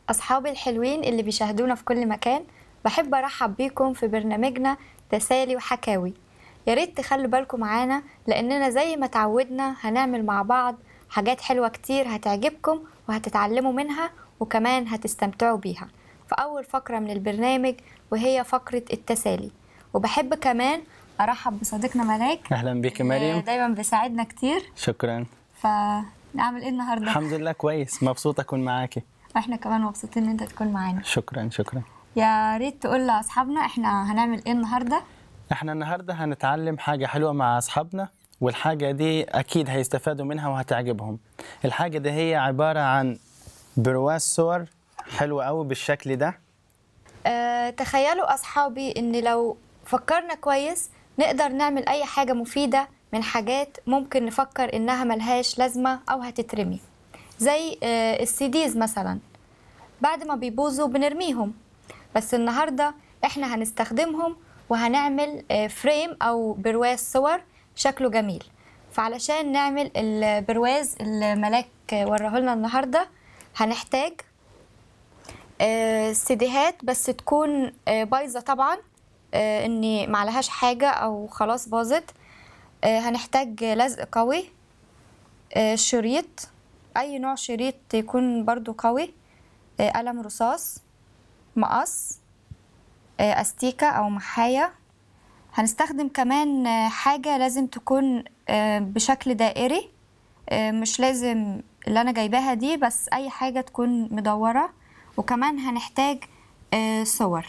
أصحابي الحلوين اللي بيشاهدونا في كل مكان بحب أرحب بيكم في برنامجنا تسالي وحكاوي يا ريت تخلوا بالكم معانا لأننا زي ما تعودنا هنعمل مع بعض حاجات حلوة كتير هتعجبكم وهتتعلموا منها وكمان هتستمتعوا بيها في أول فقرة من البرنامج وهي فقرة التسالي وبحب كمان أرحب بصديقنا ملاك اهلا بك اللي مريم دايما بيساعدنا كتير شكرا فنعمل ايه النهارده الحمد لله كويس مبسوط اكون معاكي واحنا كمان مبسوطين ان انت تكون معانا شكرا شكرا يا ريت تقول لاصحابنا احنا هنعمل ايه النهارده احنا النهارده هنتعلم حاجه حلوه مع اصحابنا والحاجه دي اكيد هيستفادوا منها وهتعجبهم الحاجه دي هي عباره عن برواز صور حلوه قوي بالشكل ده أه تخيلوا اصحابي ان لو فكرنا كويس نقدر نعمل اي حاجه مفيده من حاجات ممكن نفكر انها ملهاش لازمه او هتترمي زي أه السيديز مثلا بعد ما بيبوظوا بنرميهم بس النهارده احنا هنستخدمهم وهنعمل أه فريم او برواز صور شكله جميل فعلشان نعمل البرواز اللي ملاك وراه لنا النهارده هنحتاج آه، سيديهات بس تكون آه، بايظه طبعا آه، ان معلهاش حاجه او خلاص باظت آه، هنحتاج لزق قوي آه، شريط اي نوع شريط يكون برضو قوي آه، قلم رصاص مقص آه، استيكه او محايه هنستخدم كمان آه، حاجه لازم تكون آه، بشكل دائري آه، مش لازم اللي انا جايباها دي بس اي حاجه تكون مدوره وكمان هنحتاج آه، صور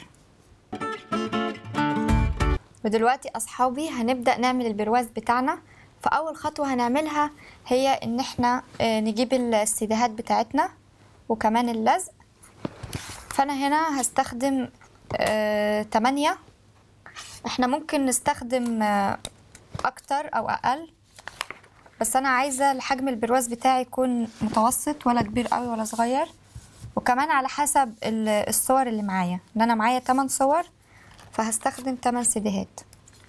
ودلوقتي اصحابي هنبدا نعمل البرواز بتاعنا فاول خطوه هنعملها هي ان احنا آه، نجيب السيديهات بتاعتنا وكمان اللزق فانا هنا هستخدم آه، تمانية احنا ممكن نستخدم آه، اكتر او اقل بس انا عايزه الحجم البرواز بتاعي يكون متوسط ولا كبير قوي ولا صغير وكمان على حسب ال- الصور اللي معايا ان انا معايا 8 صور فهستخدم 8 سيديهات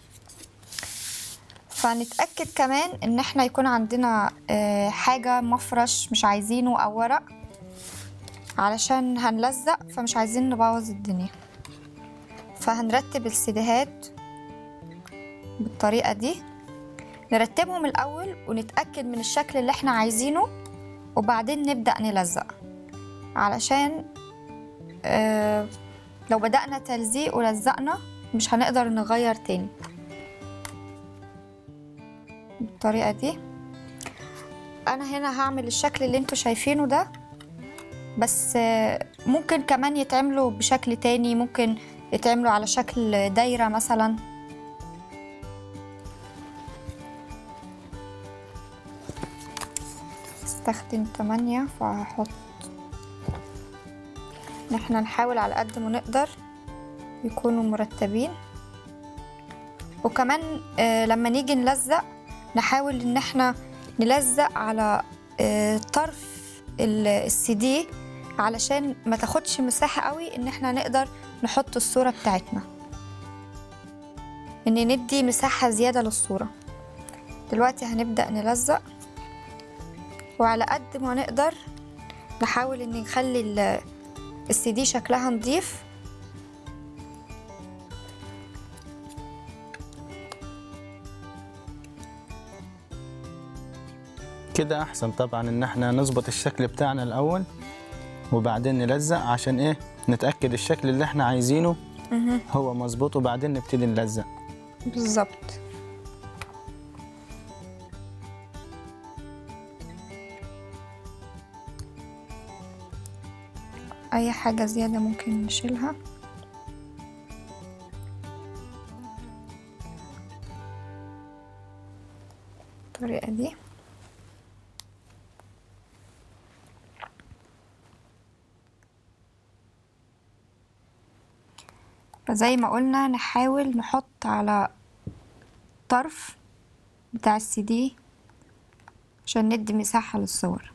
فنتأكد كمان ان احنا يكون عندنا آه، حاجة مفرش مش عايزينه او ورق علشان هنلزق فمش عايزين نبوظ الدنيا فهنرتب السيديهات بالطريقة دي نرتبهم الأول ونتأكد من الشكل اللي احنا عايزينه وبعدين نبدأ نلزق علشان آه لو بدأنا تلزيق ولزقنا مش هنقدر نغير تاني بالطريقة دي أنا هنا هعمل الشكل اللي انتوا شايفينه ده بس آه ممكن كمان يتعملوا بشكل تاني ممكن يتعملوا على شكل دايرة مثلا استخدم تمانية فهحط ان احنا نحاول على قد ما نقدر يكونوا مرتبين وكمان آه لما نيجي نلزق نحاول ان احنا نلزق على آه طرف السي دي علشان ما تاخدش مساحة قوي ان احنا نقدر نحط الصورة بتاعتنا ان ندي مساحة زيادة للصورة دلوقتي هنبدأ نلزق وعلى قد ما نقدر نحاول ان نخلي ال- السي دي شكلها نضيف كده احسن طبعا ان احنا نظبط الشكل بتاعنا الاول وبعدين نلزق عشان ايه نتاكد الشكل اللي احنا عايزينه هو مظبوط وبعدين نبتدي نلزق بالظبط اي حاجة زيادة ممكن نشيلها الطريقة دي فزي ما قلنا نحاول نحط على طرف بتاع السي دي عشان ندي مساحة للصور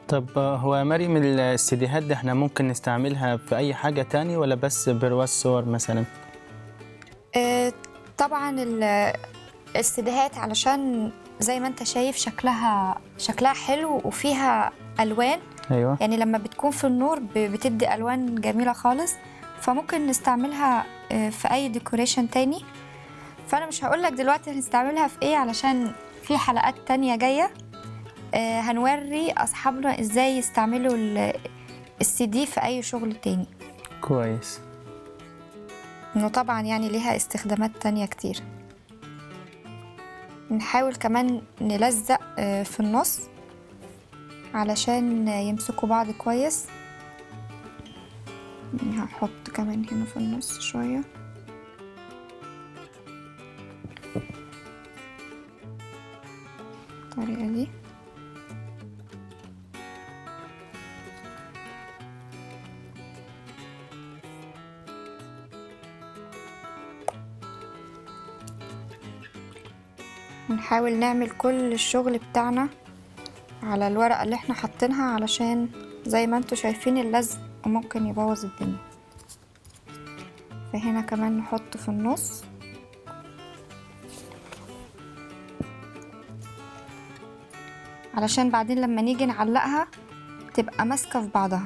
طب آه، هو مريم السيديهات دي احنا ممكن نستعملها في اي حاجة تاني ولا بس برواز صور مثلا آه، طبعا ال- السيديهات علشان زي ما انت شايف شكلها شكلها حلو وفيها الوان ايوه يعني لما بتكون في النور ب- بتدي الوان جميله خالص فممكن نستعملها آه، في اي ديكوريشن تاني فانا مش هقولك دلوقتي هنستعملها في ايه علشان في حلقات تانية جايه آه، هنوري اصحابنا ازاي يستعملوا ال- السي دي في اي شغل تاني كويس انه طبعا يعني ليها استخدامات تانية كتير نحاول كمان نلزق آه، في النص علشان يمسكوا بعض كويس هحط كمان هنا في النص شوية الطريقة دي ونحاول نعمل كل الشغل بتاعنا على الورقة اللي احنا حاطينها علشان زي ما انتوا شايفين اللزق ممكن يبوظ الدنيا فهنا كمان نحط في النص علشان بعدين لما نيجي نعلقها تبقى ماسكة في بعضها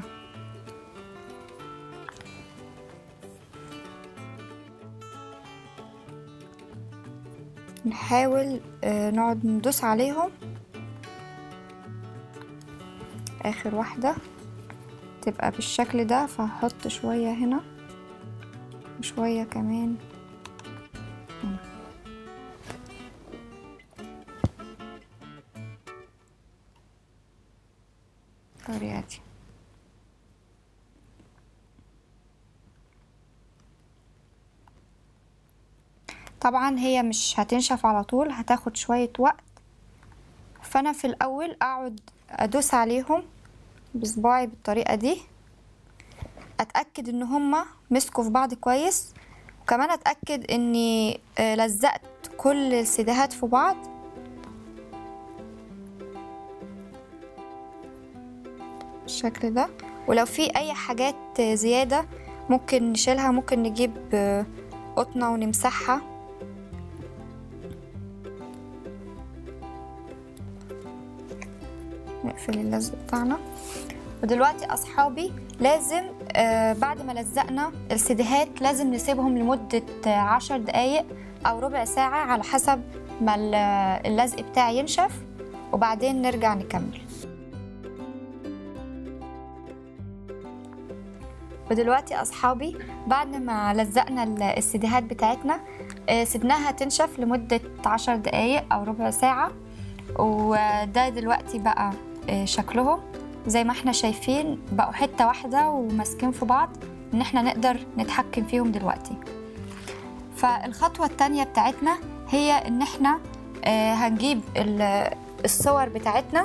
نحاول آه، نقعد ندوس عليهم اخر واحدة تبقى بالشكل ده فهحط شوية هنا وشوية كمان هنا. الطريقة دي طبعا هي مش هتنشف على طول هتاخد شوية وقت فانا في الاول اقعد ادوس عليهم بصباعي بالطريقة دي اتأكد ان هما مسكوا في بعض كويس وكمان اتأكد اني آه، لزقت كل السيديهات في بعض بالشكل ده ولو في اي حاجات آه، زيادة ممكن نشيلها ممكن نجيب آه، قطنة ونمسحها نقفل اللزق بتاعنا ودلوقتي اصحابي لازم آه بعد ما لزقنا السيديهات لازم نسيبهم لمدة آه، عشر دقايق او ربع ساعة على حسب ما ال- اللزق بتاعي ينشف وبعدين نرجع نكمل ودلوقتي اصحابي بعد ما لزقنا ال- السيديهات بتاعتنا آه، سيبناها تنشف لمدة عشر دقايق او ربع ساعة وده دلوقتي بقى آه، شكلهم زي ما احنا شايفين بقوا حتة واحدة وماسكين في بعض ان احنا نقدر نتحكم فيهم دلوقتي فالخطوة التانية بتاعتنا هي ان احنا آه، هنجيب ال- الصور بتاعتنا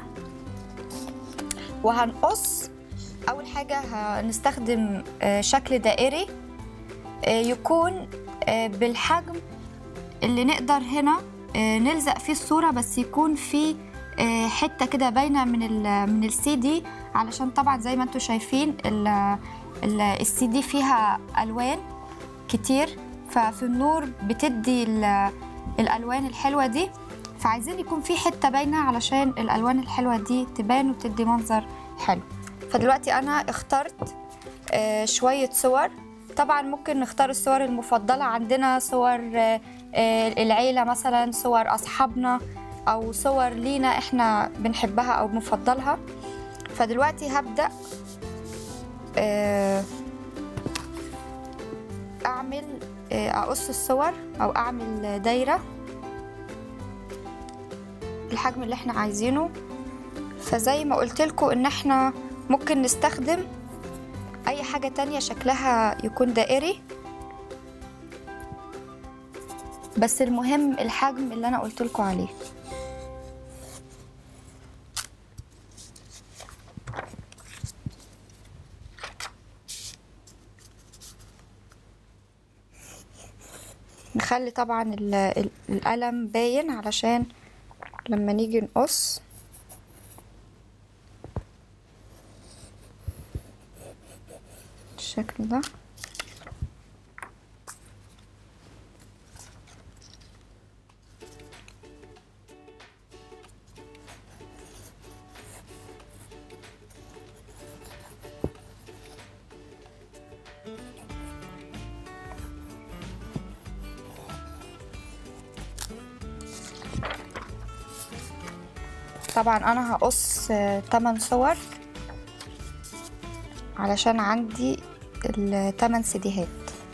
وهنقص اول حاجة هنستخدم آه، شكل دائري آه، يكون آه، بالحجم اللي نقدر هنا آه، نلزق فيه الصورة بس يكون فيه آه، حتة كده باينة من ال من السي دي علشان طبعا زي ما انتم شايفين السي دي فيها ألوان كتير ففي النور بتدي ال- الألوان الحلوة دي فعايزين يكون في حتة باينة علشان الألوان الحلوة دي تبان وتدي منظر حلو فدلوقتي أنا اخترت آه، شوية صور طبعا ممكن نختار الصور المفضلة عندنا صور آه، آه، العيلة مثلا صور أصحابنا أو صور لينا إحنا بنحبها أو بنفضلها فدلوقتي هبدأ آه، أعمل آه، أقص الصور أو أعمل دايرة الحجم اللي إحنا عايزينه فزي ما قلت لكم إن إحنا ممكن نستخدم أي حاجة تانية شكلها يكون دائري بس المهم الحجم اللي أنا قلت لكم عليه نخلي طبعا ال- ال- القلم باين علشان لما نيجي نقص بالشكل ده طبعا انا هقص 8 صور علشان عندي الثمان سيديهات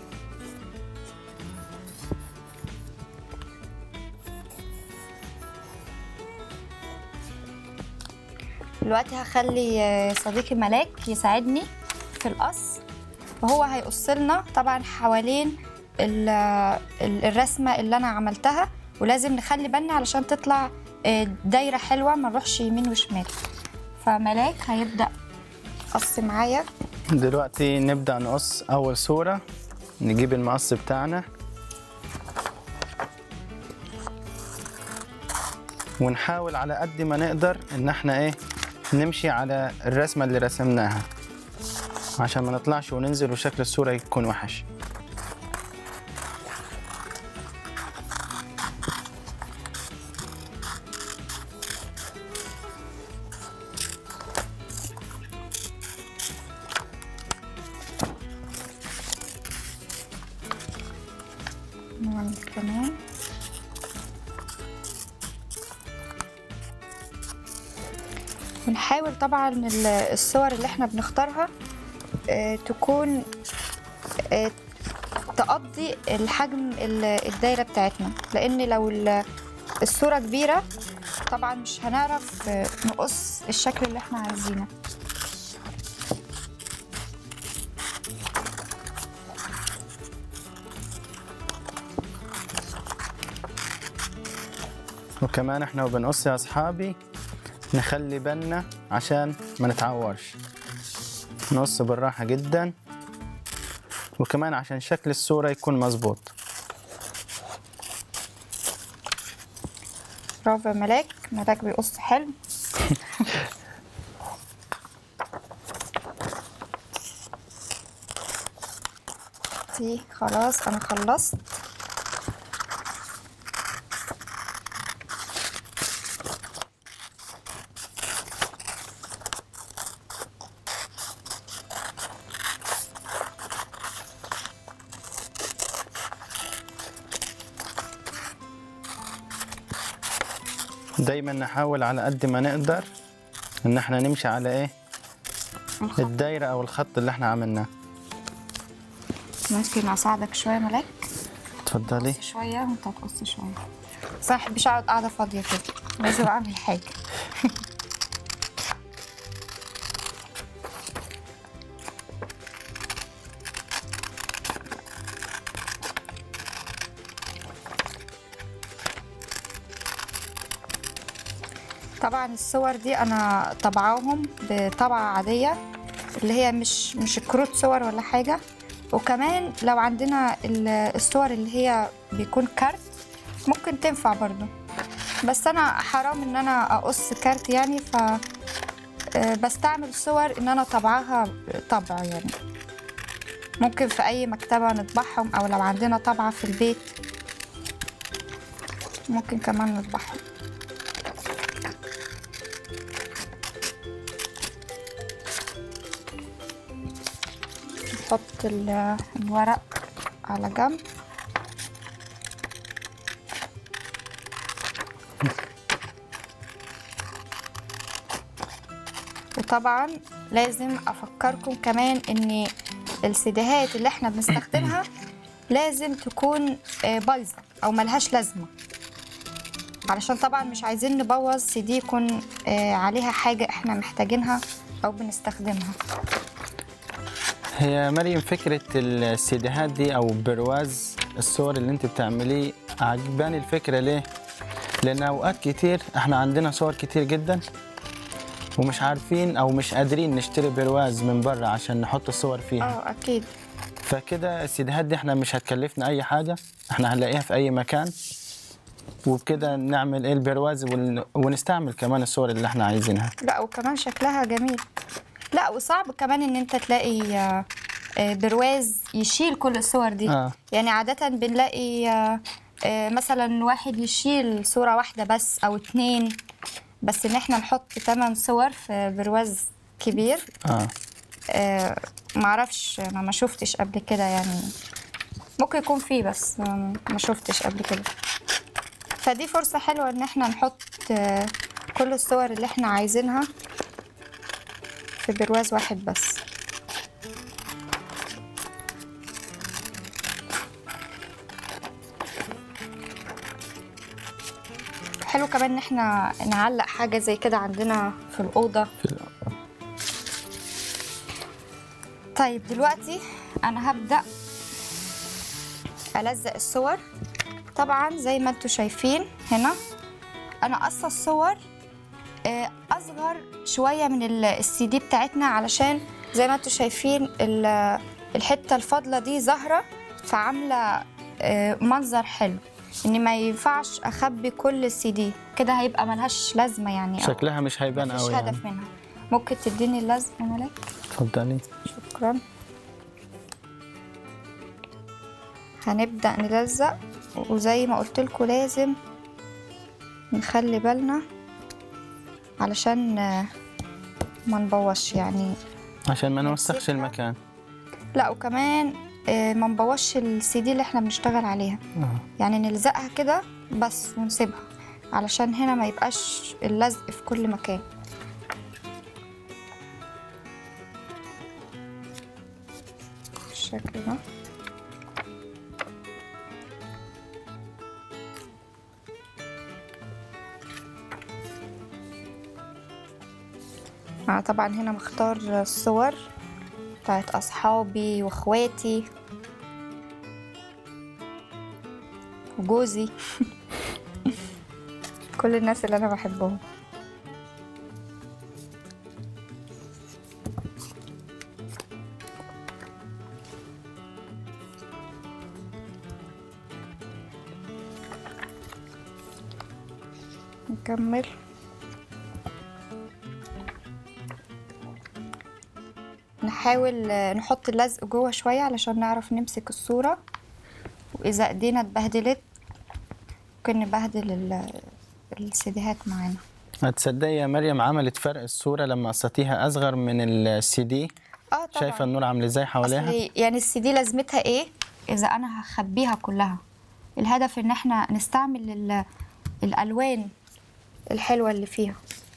دلوقتي هخلي آه، صديقي ملاك يساعدني في القص وهو هيقص لنا طبعا حوالين ال- ال- الرسمه اللي انا عملتها ولازم نخلي بالنا علشان تطلع آه، دايره حلوه ما نروحش يمين وشمال فملاك هيبدا قص معايا دلوقتي نبدأ نقص أول صورة نجيب المقص بتاعنا ونحاول على قد ما نقدر إن احنا إيه نمشي على الرسمة اللي رسمناها عشان ما نطلعش وننزل وشكل الصورة يكون وحش نعمل كمان ونحاول طبعا ال- الصور اللي احنا بنختارها آه، تكون آه، تقضي الحجم ال- الدايرة بتاعتنا لأن لو ال- الصورة كبيرة طبعا مش هنعرف آه، نقص الشكل اللي احنا عايزينه وكمان احنا وبنقص يا أصحابي نخلي بالنا عشان ما نتعورش نقص بالراحة جدا وكمان عشان شكل الصورة يكون مظبوط برافو يا ملاك ملاك بيقص حلو دي خلاص انا خلصت دايما نحاول على قد ما نقدر ان احنا نمشي على ايه الدايرة او الخط اللي احنا عملناه ممكن اساعدك شويه ملاك اتفضلي شويه وانت هتقص شويه بس انا محبش اقعد قاعده فاضيه كده لازم اعمل حاجه طبعا الصور دي انا طبعاهم بطبعه عاديه اللي هي مش مش كروت صور ولا حاجه وكمان لو عندنا ال- الصور اللي هي بيكون كارت ممكن تنفع برضو بس انا حرام ان انا اقص كارت يعني ف آه، بستعمل صور ان انا طبعها طبع يعني ممكن في اي مكتبة نطبعهم او لو عندنا طبعة في البيت ممكن كمان نطبعهم نحط ال- الورق على جنب وطبعا لازم افكركم كمان ان السيديهات اللي احنا بنستخدمها لازم تكون آه، بايظه او ملهاش لازمه علشان طبعا مش عايزين نبوظ سي دي يكون آه، عليها حاجه احنا محتاجينها او بنستخدمها هي مريم فكرة السيديهات دي أو برواز الصور اللي أنت بتعمليه عجباني الفكرة ليه؟ لأن أوقات كتير إحنا عندنا صور كتير جدا ومش عارفين أو مش قادرين نشتري برواز من بره عشان نحط الصور فيها اه اكيد فكده السيديهات دي إحنا مش هتكلفنا أي حاجة إحنا هنلاقيها في أي مكان وبكده نعمل إيه البرواز ون- ونستعمل كمان الصور اللي إحنا عايزينها لا وكمان شكلها جميل لا وصعب كمان ان انت تلاقي آه، آه، برواز يشيل كل الصور دي آه. يعني عادة بنلاقي آه، آه، مثلا واحد يشيل صورة واحدة بس أو اتنين بس إن احنا نحط تمن صور في برواز كبير اه آه، معرفش أنا ما شفتش قبل كده يعني ممكن يكون فيه بس ما ما شفتش قبل كده فدي فرصة حلوة إن احنا نحط آه، كل الصور اللي احنا عايزينها في برواز واحد بس حلو كمان ان احنا نعلق حاجة زي كده عندنا في الأوضة في ال- طيب دلوقتي انا هبدأ ألزق الصور طبعا زي ما انتوا شايفين هنا انا قصة الصور آه، اصغر شوية من السي دي بتاعتنا علشان زي ما انتوا شايفين ال- الحتة الفاضلة دي ظاهرة فعاملة آه، منظر حلو ان ما ينفعش اخبي كل السي دي كده هيبقى ملهاش لازمة يعني أو شكلها مش هيبان مفيش قوي يعني هدف منها ممكن تديني اللزق يا ملاك اتفضلي شكرا هنبدأ نلزق وزي ما قلت لكم لازم نخلي بالنا علشان آه، ما نبوظش يعني عشان ما نوسخش نمسكها. المكان لا وكمان آه، ما نبوظش السي دي اللي احنا بنشتغل عليها آه. يعني نلزقها كده بس ونسيبها علشان هنا ما يبقاش اللزق في كل مكان بالشكل ده أنا طبعا هنا مختار الصور بتاعت أصحابي وإخواتي وجوزي كل الناس اللي أنا بحبهم نكمل نحاول آه، نحط اللزق جوه شوية علشان نعرف نمسك الصورة وإذا إيدينا اتبهدلت ممكن نبهدل ال- السيديهات معانا تصدقي يا مريم عملت فرق الصورة لما قصتيها أصغر من السي دي اه طبعا شايفة النور عامل ازاي حواليها أصل يعني السي دي لازمتها ايه اذا انا هخبيها كلها الهدف ان احنا نستعمل ال- الالوان الحلوه اللي فيها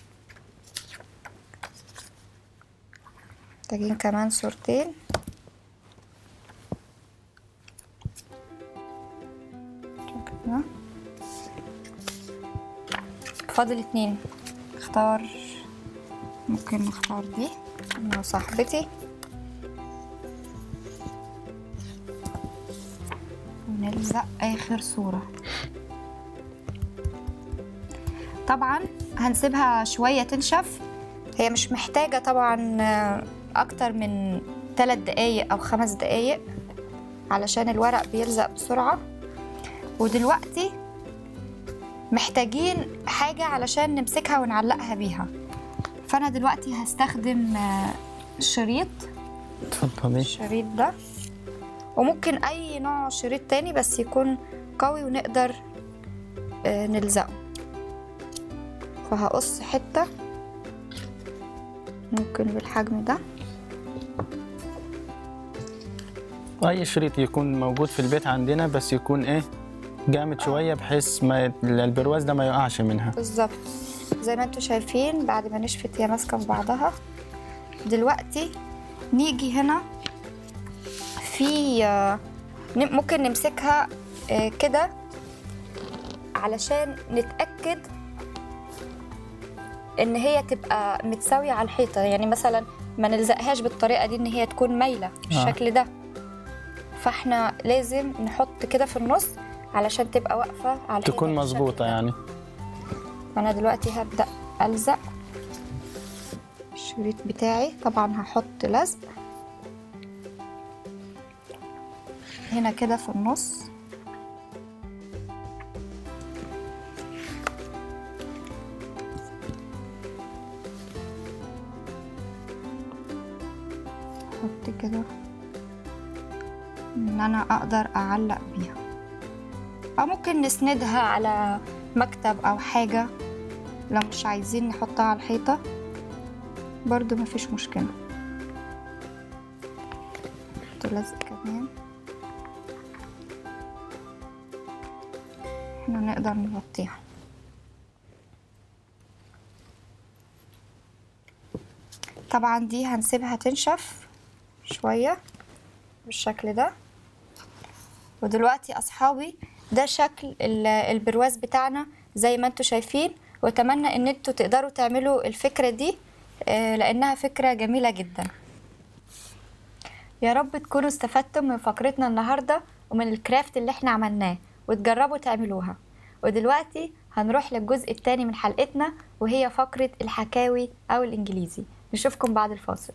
محتاجين كمان صورتين كده. فاضل اتنين اختار ممكن نختار دي انا وصاحبتي ونلزق اخر صورة طبعا هنسيبها شوية تنشف هي مش محتاجة طبعا آه، اكتر من ثلاث دقايق او خمس دقايق علشان الورق بيلزق بسرعة ودلوقتي محتاجين حاجة علشان نمسكها ونعلقها بيها فأنا دلوقتي هستخدم آه، شريط اتفضلي الشريط ده وممكن أي نوع شريط تاني بس يكون قوي ونقدر آه، نلزقه فهقص حتة ممكن بالحجم ده أي شريط يكون موجود في البيت عندنا بس يكون إيه جامد شوية بحيث ما البرواز ده ما يقعش منها بالظبط زي ما انتوا شايفين بعد ما نشفت هي ماسكه في بعضها دلوقتي نيجي هنا في آه، نم- ممكن نمسكها آه، كده علشان نتاكد ان هي تبقى متساويه على الحيطه يعني مثلا ما نلزقهاش بالطريقه دي ان هي تكون مايله بالشكل ده فاحنا لازم نحط كده في النص علشان تبقى واقفه على الحيطه تكون بالشكل مظبوطة ده. يعني فانا دلوقتي هبدا الزق الشريط بتاعي طبعا هحط لزق هنا كده في النص احط كده ان انا اقدر اعلق بيها او ممكن نسندها على مكتب او حاجة لو مش عايزين نحطها على الحيطة برضو مفيش مشكلة نحط لزق كمان احنا نقدر نغطيها طبعا دي هنسيبها تنشف شوية بالشكل ده ودلوقتي اصحابي ده شكل ال- البرواز بتاعنا زي ما انتوا شايفين واتمنى ان انتوا تقدروا تعملوا الفكرة دي آه، لانها فكرة جميلة جدا يا رب تكونوا استفدتم من فقرتنا النهاردة ومن الكرافت اللي احنا عملناه وتجربوا تعملوها ودلوقتي هنروح للجزء الثاني من حلقتنا وهي فقرة الحكاوي أو الإنجليزي نشوفكم بعد الفاصل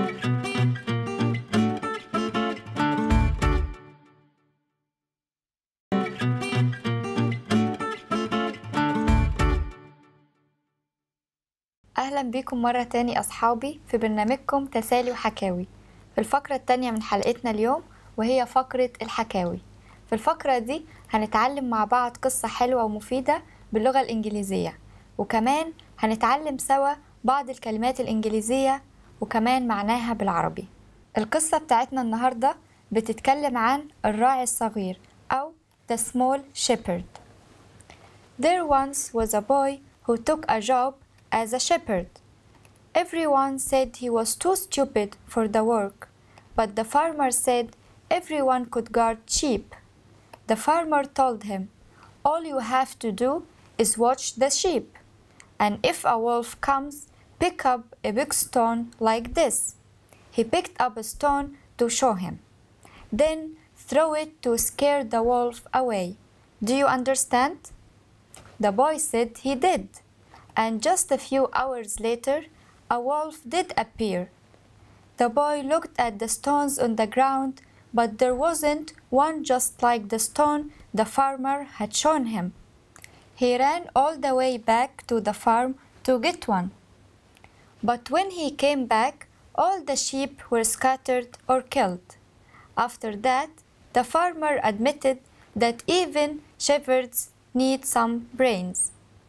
أهلا بيكم مرة تاني أصحابي في برنامجكم تسالي وحكاوي في الفقرة التانية من حلقتنا اليوم وهي فقرة الحكاوي في الفقرة دي هنتعلم مع بعض قصة حلوة ومفيدة باللغة الإنجليزية وكمان هنتعلم سوا بعض الكلمات الإنجليزية وكمان معناها بالعربي القصة بتاعتنا النهاردة بتتكلم عن الراعي الصغير أو The Small Shepherd There once was a boy who took a job as a shepherd. Everyone said he was too stupid for the work, but the farmer said everyone could guard sheep. The farmer told him, All you have to do is watch the sheep, and if a wolf comes, pick up a big stone like this. He picked up a stone to show him. Then throw it to scare the wolf away. Do you understand? The boy said he did, and just a few hours later, a wolf did appear. The boy looked at the stones on the ground, but there wasn't one just like the stone the farmer had shown him. He ran all the way back to the farm to get one. But when he came back, all the sheep were scattered or killed. After that, the farmer admitted that even shepherds need some brains.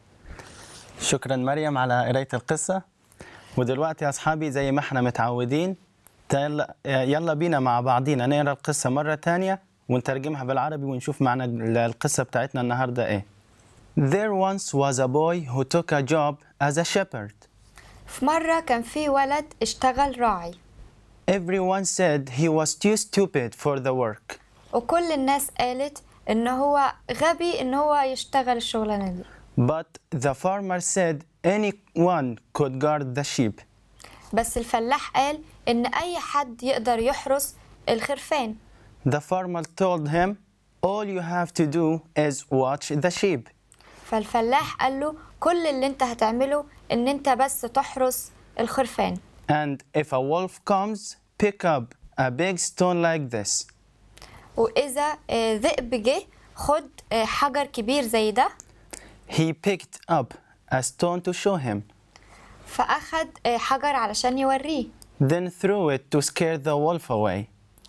شكرا مريم على قراية القصة ودلوقتي يا أصحابي زي ما احنا متعودين يلا, يلا بينا مع بعضينا نقرا القصة مرة تانية ونترجمها بالعربي ونشوف معنى القصة بتاعتنا النهاردة ايه There once was a boy who took a job as a shepherd. في مرة كان في ولد اشتغل راعي Everyone said he was too stupid for the work. وكل الناس قالت ان هو غبي ان هو يشتغل الشغلانة دي But the farmer said anyone could guard the sheep. بس الفلاح قال ان اي حد يقدر يحرس الخرفان The farmer told him, All you have to do is watch the sheep. فالفلاح قال له كل اللي انت هتعمله ان انت بس تحرس الخرفان And if a wolf comes, pick up a big stone like this. واذا آه، ذئب جه خد آه، حجر كبير زي ده He picked up a stone to show him, فاخد آه، حجر علشان يوريه then threw it to scare the wolf away.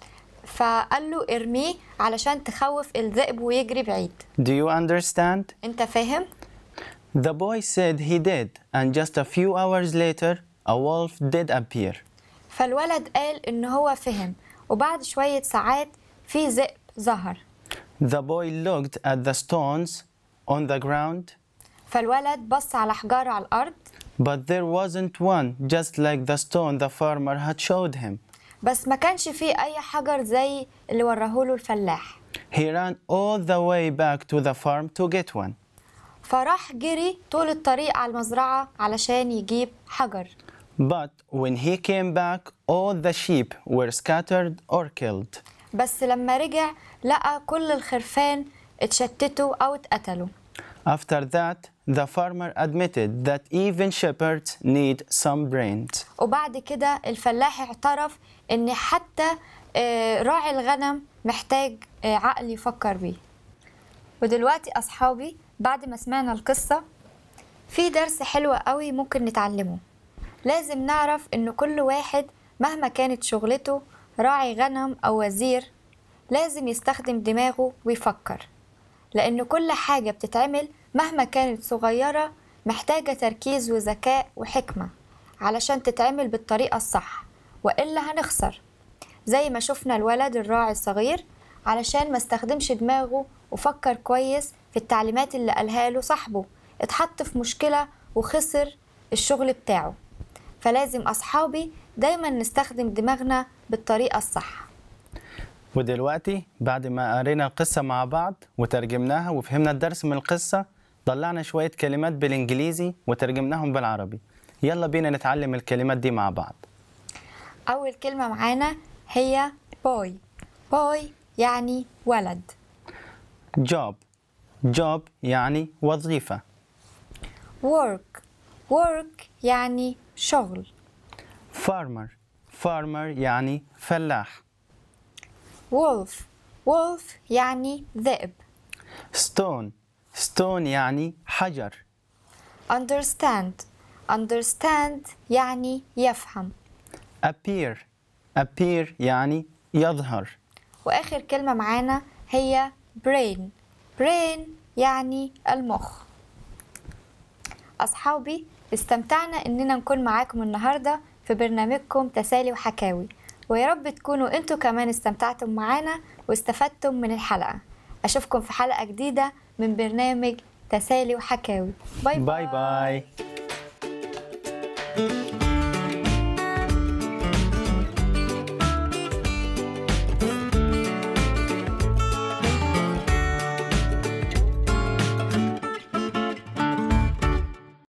فقال له ارميه علشان تخوف الذئب ويجري بعيد Do you understand? انت فاهم The boy said he did, and just a few hours later, a wolf did appear. فالولد قال ان هو فهم وبعد شوية ساعات في ذئب ظهر The boy looked at the stones on the ground, فالولد بص على حجارة على الأرض but there wasn't one just like the stone the farmer had showed him. بس ما كانش فيه أي حجر زي اللي ورahوله الفلاح He ran all the way back to the farm to get one. فراح جري طول الطريق على المزرعة علشان يجيب حجر But when he came back, all the sheep were scattered or killed. بس لما رجع لقى كل الخرفان اتشتتوا أو اتقتلوا After that, the farmer admitted that even shepherds need some brains. وبعد كده الفلاح اعترف ان حتى آه، راعي الغنم محتاج آه، عقل يفكر بيه ودلوقتي اصحابي بعد ما سمعنا القصة في درس حلو قوي ممكن نتعلمه لازم نعرف ان كل واحد مهما كانت شغلته راعي غنم او وزير لازم يستخدم دماغه ويفكر لأن كل حاجة بتتعمل مهما كانت صغيرة محتاجة تركيز وذكاء وحكمة علشان تتعمل بالطريقة الصح وإلا هنخسر زي ما شفنا الولد الراعي الصغير علشان ما استخدمش دماغه وفكر كويس في التعليمات اللي قالها له صاحبه اتحط في مشكلة وخسر الشغل بتاعه فلازم أصحابي دايما نستخدم دماغنا بالطريقة الصح ودلوقتي بعد ما قرينا القصة مع بعض وترجمناها وفهمنا الدرس من القصة طلعنا شوية كلمات بالإنجليزي وترجمناهم بالعربي يلا بينا نتعلم الكلمات دي مع بعض أول كلمة معانا هي boy boy يعني ولد job job يعني وظيفة work work يعني شغل farmer farmer يعني فلاح wolf wolf يعني ذئب stone stone يعني حجر understand understand يعني يفهم appear appear يعني يظهر وآخر كلمة معانا هي brain brain يعني المخ أصحابي استمتعنا إننا نكون معاكم النهاردة في برنامجكم تسالي وحكاوي ويا رب تكونوا انتوا كمان استمتعتم معانا واستفدتم من الحلقة أشوفكم في حلقة جديدة من برنامج تسالي وحكاوي باي باي باي